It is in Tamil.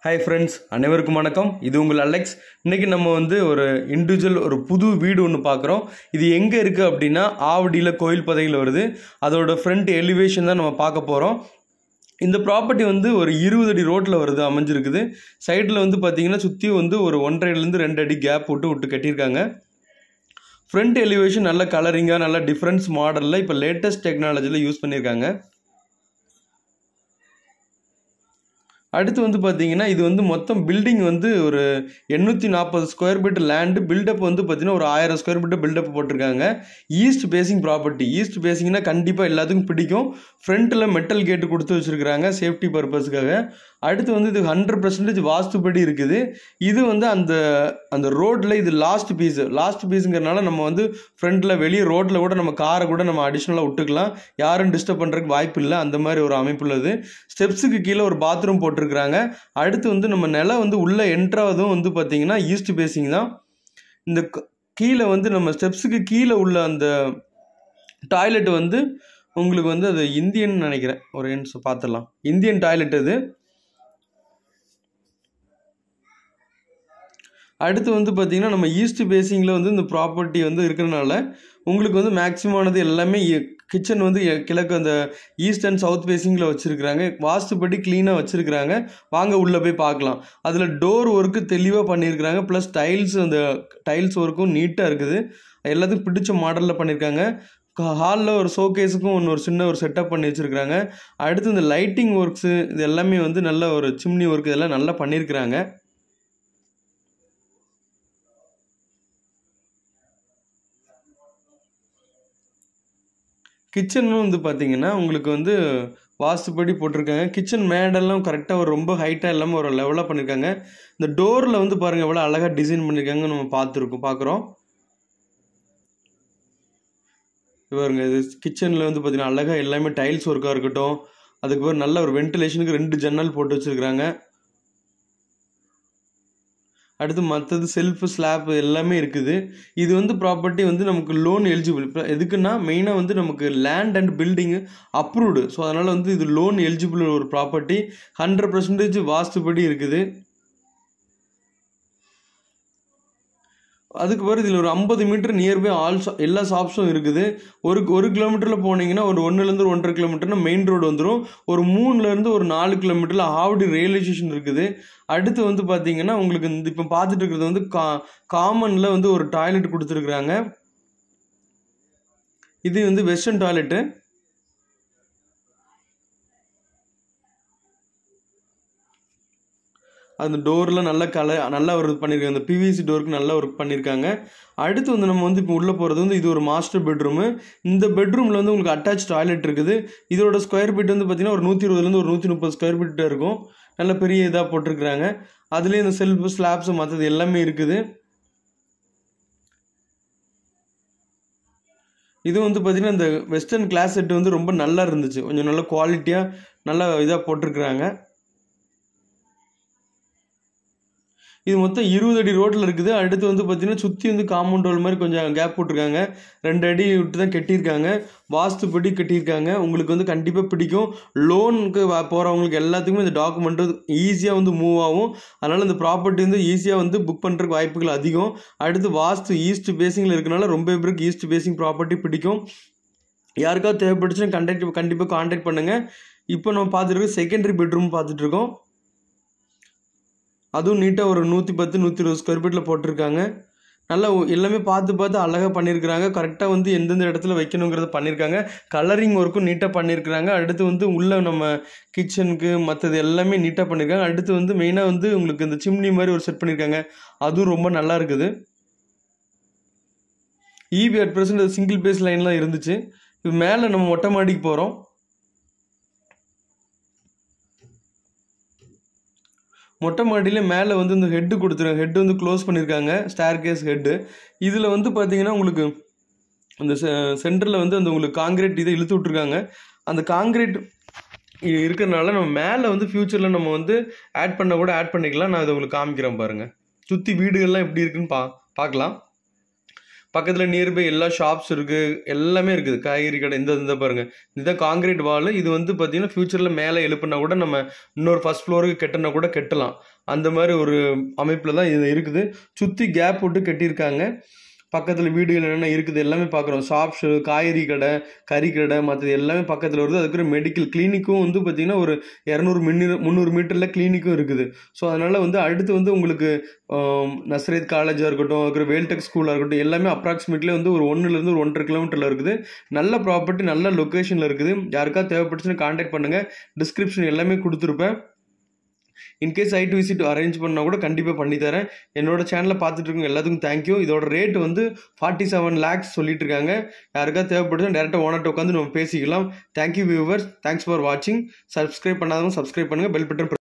ஹாய் ஃப்ரெண்ட்ஸ் அனைவருக்கும் வணக்கம் இது உங்கள் அலெக்ஸ் இன்றைக்கி நம்ம வந்து ஒரு இண்டிவிஜுவல் ஒரு புது வீடு ஒன்று பார்க்குறோம் இது எங்கே இருக்குது அப்படின்னா ஆவடியில் கோயில் பதையில் வருது அதோட ஃப்ரண்ட் எலிவேஷன் தான் நம்ம பார்க்க போகிறோம் இந்த ப்ராப்பர்ட்டி வந்து ஒரு இருபது அடி ரோட்டில் வருது அமைஞ்சிருக்குது சைடில் வந்து பார்த்தீங்கன்னா சுற்றி வந்து ஒரு ஒன்றரைலேருந்து ரெண்டு அடி கேப் விட்டு விட்டு கட்டியிருக்காங்க ஃப்ரண்ட் எலிவேஷன் நல்ல கலரிங்காக நல்ல டிஃப்ரென்ஸ் மாடலில் இப்போ லேட்டஸ்ட் டெக்னாலஜியில் யூஸ் பண்ணியிருக்காங்க அடுத்து வந்து பார்த்தீங்கன்னா இது வந்து மொத்தம் பில்டிங் வந்து ஒரு எண்ணூற்றி நாற்பது ஸ்கொயர் ஃபீட் லேண்டு பில்டப் வந்து பார்த்தீங்கன்னா ஒரு ஆயிரம் ஸ்கொயர் ஃபீட் பில்டப் போட்டிருக்காங்க ஈஸ்ட் பேசிங் ப்ராப்பர்ட்டி ஈஸ்ட் பேசிங்னா கண்டிப்பாக எல்லாத்துக்கும் பிடிக்கும் ஃப்ரண்ட்டில் மெட்டல் கேட்டு கொடுத்து வச்சுருக்காங்க சேஃப்டி பர்பஸ்க்காக அடுத்து வந்து இது ஹண்ட்ரட் பர்சன்டேஜ் வாஸ்துபடி இருக்குது இது வந்து அந்த அந்த ரோட்டில் இது லாஸ்ட் பீஸ் லாஸ்ட் பீஸுங்கிறனால நம்ம வந்து ஃப்ரண்ட்டில் வெளியே ரோட்டில் கூட நம்ம காரை கூட நம்ம அடிஷ்னலாக விட்டுக்கலாம் யாரும் டிஸ்டர்ப் பண்ணுறதுக்கு வாய்ப்பு இல்லை அந்த மாதிரி ஒரு அமைப்பு உள்ளது ஸ்டெப்ஸுக்கு கீழே ஒரு பாத்ரூம் போட்டிருக்கிறாங்க அடுத்து வந்து நம்ம நிலம் வந்து உள்ளே என்ட்ராவதும் வந்து பார்த்திங்கன்னா ஈஸ்ட் பேசிங் தான் இந்த க- கீழே வந்து நம்ம ஸ்டெப்ஸுக்கு கீழே உள்ள அந்த டாய்லெட் வந்து உங்களுக்கு வந்து அது இந்தியன் நினைக்கிறேன் ஒரு நிமிஷம் பார்த்துடலாம் இந்தியன் டாய்லெட் அது அடுத்து வந்து பார்த்திங்கன்னா நம்ம ஈஸ்ட் பேசிங்கில் வந்து இந்த ப்ராப்பர்ட்டி வந்து இருக்கிறனால உங்களுக்கு வந்து மேக்ஸிமம் ஆனது எல்லாமே கிச்சன் வந்து எ- கிழக்கு அந்த ஈஸ்ட் அண்ட் சவுத் பேசிங்கில் வச்சுருக்குறாங்க வாஸ்துப்படி க்ளீனாக வச்சுருக்குறாங்க வாங்க உள்ளே போய் பார்க்கலாம் அதில் டோர் ஒர்க்கு தெளிவாக பண்ணியிருக்கிறாங்க ப்ளஸ் டைல்ஸ் அந்த டைல்ஸ் ஒர்க்கும் நீட்டாக இருக்குது எல்லாத்துக்கும் பிடிச்ச மாடலில் பண்ணியிருக்காங்க ஹாலில் ஒரு ஷோகேஸுக்கும் ஒன்று ஒரு சின்ன ஒரு செட்டப் பண்ணி வச்சுருக்காங்க அடுத்து இந்த லைட்டிங் ஒர்க்ஸு இது எல்லாமே வந்து நல்ல ஒரு சிம்னி ஒர்க் இதெல்லாம் நல்லா பண்ணியிருக்கிறாங்க கிச்சனும் வந்து பார்த்தீங்கன்னா உங்களுக்கு வந்து வாஸ்துப்படி போட்டிருக்காங்க கிச்சன் மேடெல்லாம் கரெக்டாக ஒரு ரொம்ப ஹைட்டாக இல்லாமல் ஒரு லெவலாக பண்ணியிருக்காங்க இந்த டோரில் வந்து பாருங்கள் எவ்வளோ அழகாக டிசைன் பண்ணியிருக்காங்க நம்ம பார்த்துருக்கோம் பார்க்குறோம் பாருங்க இது கிச்சனில் வந்து பார்த்தீங்கன்னா அழகாக எல்லாமே டைல்ஸ் ஒர்க்காக இருக்கட்டும் அதுக்கு பிறகு நல்ல ஒரு வென்டிலேஷனுக்கு ரெண்டு ஜன்னல் போட்டு வச்சுருக்குறாங்க அடுத்து மற்றது செல்ஃபு ஸ்லாப் எல்லாமே இருக்குது இது வந்து ப்ராப்பர்ட்டி வந்து நமக்கு லோன் எலிஜிபிள் இப்போ எதுக்குன்னா மெயினாக வந்து நமக்கு land and building approved so அதனால் வந்து இது லோன் எலிஜிபிள் ஒரு ப்ராப்பர்ட்டி ஹண்ட்ரட் பர்சன்டேஜ் வாஸ்துபடி இருக்குது அதுக்கு பிறகு இதில் ஒரு ஐம்பது மீட்டர் நியர்பை ஆல் ஷா எல்லா ஷாப்ஸும் இருக்குது ஒரு ஒரு கிலோமீட்டரில் போனீங்கன்னா ஒரு ஒன்றுலேருந்து ஒன்றரை கிலோமீட்டர்னா மெயின் ரோடு வந்துடும் ஒரு மூணுலேருந்து ஒரு நாலு கிலோமீட்டரில் ஆவடி ரயில்வே ஸ்டேஷன் இருக்குது அடுத்து வந்து பார்த்தீங்கன்னா உங்களுக்கு இந்த இப்போ பார்த்துட்டு இருக்கிறது வந்து கா காமனில் வந்து ஒரு டாய்லெட் கொடுத்துருக்குறாங்க இது வந்து வெஸ்டர்ன் டாய்லெட்டு அந்த டோரில் நல்ல கலை நல்லா ஒர்க் பண்ணியிருக்காங்க அந்த பிவிசி டோருக்கு நல்லா ஒர்க் பண்ணியிருக்காங்க அடுத்து வந்து நம்ம வந்து இப்போ உள்ளே போகிறது வந்து இது ஒரு மாஸ்டர் பெட்ரூமு இந்த பெட்ரூமில் வந்து உங்களுக்கு அட்டாச் டாய்லெட் இருக்குது இதோட ஸ்கொயர் ஃபீட் வந்து பார்த்தீங்கன்னா ஒரு நூற்றி இருபதுலேருந்து ஒரு நூற்றி முப்பது ஸ்கொயர் ஃபீட் இருக்கும் நல்ல பெரிய இதாக போட்டிருக்கிறாங்க அதுலேயே இந்த செல்ஃபு ஸ்லாப்ஸு மற்றது எல்லாமே இருக்குது இது வந்து பார்த்தீங்கன்னா இந்த வெஸ்டர்ன் கிளாஸ் செட் வந்து ரொம்ப நல்லா இருந்துச்சு கொஞ்சம் நல்ல குவாலிட்டியாக நல்லா இதாக போட்டிருக்கிறாங்க இது மொத்தம் இருபது அடி ரோட்டில் இருக்குது அடுத்து வந்து பார்த்தீங்கன்னா சுற்றி வந்து காம்பவுண்ட் வால் மாதிரி கொஞ்சம் கேப் போட்டிருக்காங்க ரெண்டு அடி விட்டு தான் கட்டியிருக்காங்க வாஸ்துப்படி கட்டியிருக்காங்க உங்களுக்கு வந்து கண்டிப்பாக பிடிக்கும் லோனுக்கு போகிறவங்களுக்கு எல்லாத்துக்குமே இந்த டாக்குமெண்ட் ஈஸியாக வந்து மூவ் ஆகும் அதனால் இந்த ப்ராப்பர்ட்டி வந்து ஈஸியாக வந்து புக் பண்ணுறதுக்கு வாய்ப்புகள் அதிகம் அடுத்து வாஸ்து ஈஸ்ட் பேசிங்கில் இருக்கனால ரொம்ப பேருக்கு ஈஸ்ட் பேசிங் ப்ராப்பர்ட்டி பிடிக்கும் யாருக்காவது தேவைப்பட்டுச்சுன்னா கண்டக்ட் கண்டிப்பாக காண்டாக்ட் பண்ணுங்கள் இப்போ நம்ம பார்த்துட்டு இருக்கோம் செகண்டரி பெட்ரூம் பார்த்துட்டு இருக்கோம் அதுவும் நீட்டாக ஒரு நூற்றி பத்து நூற்றி இருபது ஸ்கொயர் ஃபீட்டில் போட்டிருக்காங்க நல்லா ஒ- எல்லாமே பார்த்து பார்த்து அழகாக பண்ணியிருக்கிறாங்க கரெக்டாக வந்து எந்தெந்த இடத்துல வைக்கணுங்கிறத பண்ணியிருக்காங்க கலரிங் ஒர்க்கும் நீட்டாக பண்ணியிருக்கிறாங்க அடுத்து வந்து உள்ள நம்ம கிச்சனுக்கு மற்றது எல்லாமே நீட்டாக பண்ணியிருக்காங்க அடுத்து வந்து மெயினாக வந்து உங்களுக்கு இந்த சிம்னி மாதிரி ஒரு செட் பண்ணியிருக்காங்க அதுவும் ரொம்ப நல்லா இருக்குது EB at present single phase லைன்லாம் இருந்துச்சு இது மேலே நம்ம மொட்டை மாடிக்கு போகிறோம் மொட்டை மாடியில் மேலே வந்து இந்த ஹெட்டு கொடுத்துருக்காங்க ஹெட் வந்து க்ளோஸ் பண்ணியிருக்காங்க ஸ்டேர் கேஸ் ஹெட்டு இதில் வந்து பார்த்தீங்கன்னா உங்களுக்கு அந்த சென்டரில் வந்து அந்த உங்களுக்கு காங்கிரீட் இதை இழுத்து விட்ருக்காங்க அந்த காங்கிரீட் இருக்கிறனால நம்ம மேலே வந்து ஃப்யூச்சரில் நம்ம வந்து ஆட் பண்ண கூட ஆட் பண்ணிக்கலாம் நான் இதை உங்களுக்கு காமிக்கிறேன் பாருங்கள் சுற்றி வீடுகள்லாம் எப்படி இருக்குன்னு பா பார்க்கலாம் பக்கத்தில் நியர்பை எல்லா ஷாப்ஸ் இருக்குது எல்லாமே இருக்குது காய்கறி கடை இந்த இந்த பாருங்கள் இதுதான் காங்கிரீட் வால் இது வந்து பார்த்தீங்கன்னா ஃப்யூச்சரில் மேலே எழுப்புனா கூட நம்ம இன்னொரு ஃபர்ஸ்ட் ஃப்ளோருக்கு கட்டினா கூட கட்டலாம் அந்த மாதிரி ஒரு அமைப்பில் தான் இது இருக்குது சுற்றி கேப் விட்டு கட்டியிருக்காங்க பக்கத்தில் வீடுகள் என்னென்ன இருக்குது எல்லாமே பார்க்குறோம் ஷாப்ஸு காய்கறி கடை கறி கடை மற்றது எல்லாமே பக்கத்தில் வருது அதுக்கு மெடிக்கல் கிளினிக்கும் வந்து பார்த்திங்கன்னா ஒரு இரநூறு முந்நூறு முந்நூறு மீட்டரில் கிளினிக்கும் இருக்குது ஸோ அதனால் வந்து அடுத்து வந்து உங்களுக்கு நஸ்ரேத் காலேஜாக இருக்கட்டும் அதுக்கு வேல்டெக் ஸ்கூலாக இருக்கட்டும் எல்லாமே அப்ராக்சிமேட்லி வந்து ஒரு ஒன்றுலேருந்து ஒரு ஒன்றரை கிலோமீட்டரில் இருக்குது நல்ல ப்ராப்பர்ட்டி நல்ல லொக்கேஷனில் இருக்குது யாருக்கா தேவைப்பட்டுச்சுன்னு காண்டாக்ட் பண்ணுங்கள் டிஸ்கிரிப்ஷன் எல்லாமே கொடுத்துருப்பேன் இன்கேஸ் சைட் விசிட் அரேஞ்ச் பண்ணால் கூட கண்டிப்பாக பண்ணித்தரேன் என்னோட சேனலை பார்த்துட்டு இருக்கவங்க எல்லாத்துக்கும் தேங்க்யூ இதோட ரேட் வந்து ஃபார்ட்டி செவன் லேக்ஸ் சொல்லிட்டு இருக்காங்க யாருக்கா தேவைப்படுது டேரெக்டாக ஓனர்ட்ட உட்காந்து நம்ம பேசிக்கலாம் தேங்க்யூ வியூவர்ஸ் தேங்க்ஸ் ஃபார் வாட்சிங் சப்ஸ்கிரைப் பண்ணாதவங்க சப்ஸ்கிரைப் பண்ணுங்கள் பெல் பட்டன்